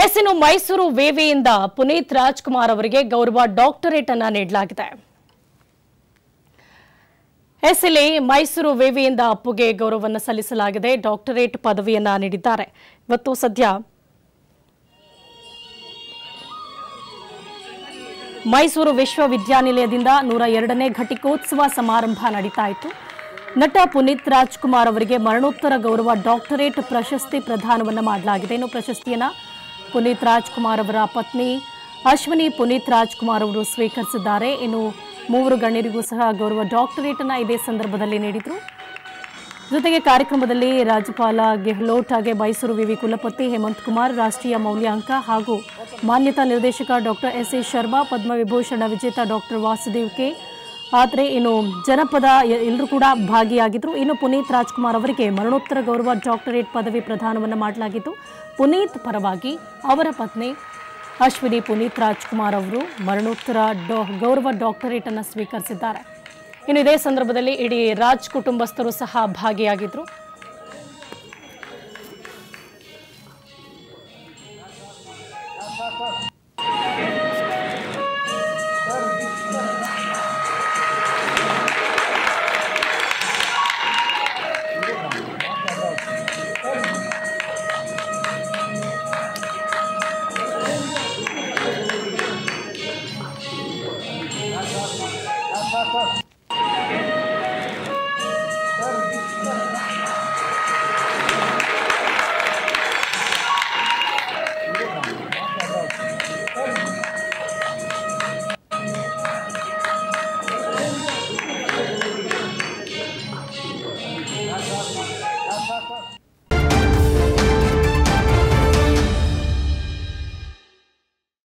S ಇನ್ನು ಮೈಸೂರು ವಿವಿಯಿಂದ ಪುನೀತ್ ರಾಜ್ಕುಮಾರ್ ಅವರಿಗೆ ಗೌರವ ಡಾಕ್ಟರೇಟ್ ಅನ್ನ ನೀಡಲಾಗಿದೆ ಎಸ್ ಇಲ್ಲಿ ಮೈಸೂರು ವಿವಿಯಿಂದ ಅಪ್ಪುಗೆ ಗೌರವವನ್ನು ಸಲ್ಲಿಸಲಾಗಿದೆ ಡಾಕ್ಟರೇಟ್ ಪದವಿಯನ್ನ ನೀಡಿದ್ದಾರೆ ಇವತ್ತು ಸದ್ಯ ಮೈಸೂರು ವಿಶ್ವವಿದ್ಯಾನಿಲಯದಿಂದ ನೂರ ಎರಡನೇ ಘಟಿಕೋತ್ಸವ ಸಮಾರಂಭ ನಡೀತಾ ಇತ್ತು ನಟ ಪುನೀತ್ ರಾಜ್ಕುಮಾರ್ ಅವರಿಗೆ ಮರಣೋತ್ತರ ಗೌರವ ಡಾಕ್ಟರೇಟ್ ಪ್ರಶಸ್ತಿ ಪ್ರದಾನವನ್ನು ಮಾಡಲಾಗಿದೆ ಇನ್ನು ಪ್ರಶಸ್ತಿಯನ್ನ ಪುನೀತ್ ರಾಜ್ಕುಮಾರ್ ಅವರ ಪತ್ನಿ ಅಶ್ವಿನಿ ಪುನೀತ್ ರಾಜ್ಕುಮಾರ್ ಅವರು ಸ್ವೀಕರಿಸಿದ್ದಾರೆ ಇನ್ನು ಮೂವರು ಗಣ್ಯರಿಗೂ ಸಹ ಗೌರವ ಡಾಕ್ಟರೇಟ್ ಅನ್ನ ಇದೇ ಸಂದರ್ಭದಲ್ಲಿ ನೀಡಿದರು ಜೊತೆಗೆ ಕಾರ್ಯಕ್ರಮದಲ್ಲಿ ರಾಜ್ಯಪಾಲ ಗೆಹ್ಲೋಟ್ ಹಾಗೆ ಮೈಸೂರು ವಿವಿ ಕುಲಪತಿ ಹೇಮಂತ್ ಕುಮಾರ್ ರಾಷ್ಟ್ರೀಯ ಮೌಲ್ಯಾಂಕ ಹಾಗೂ ಮಾನ್ಯತಾ ನಿರ್ದೇಶಕ doctor S A Sharma Padma Vibhushan ವಿಜೇತ ಡಾಕ್ಟರ್ ವಾಸುದೇವ್ ಕೆ ಆದರೆ ಇನ್ನು ಜನಪದ ಎಲ್ಲರೂ ಕೂಡ ಭಾಗಿಯಾಗಿದ್ದರು ಇನ್ನು ಪುನೀತ್ ರಾಜ್ಕುಮಾರ್ ಅವರಿಗೆ ಮರಣೋತ್ತರ ಗೌರವ ಡಾಕ್ಟರೇಟ್ ಪದವಿ ಪ್ರದಾನವನ್ನು ಮಾಡಲಾಗಿದ್ದು ಪುನೀತ್ ಪರವಾಗಿ ಅವರ ಪತ್ನಿ ಅಶ್ವಿನಿ ಪುನೀತ್ ರಾಜ್ಕುಮಾರ್ ಅವರು ಮರಣೋತ್ತರ ಡಾ ಗೌರವ ಡಾಕ್ಟರೇಟ್ ಅನ್ನು ಸ್ವೀಕರಿಸಿದ್ದಾರೆ ಇನ್ನು ಇದೇ ಸಂದರ್ಭದಲ್ಲಿ ಇಡೀ ರಾಜ್ ಕುಟುಂಬಸ್ಥರು ಸಹ ಭಾಗಿಯಾಗಿದ್ರು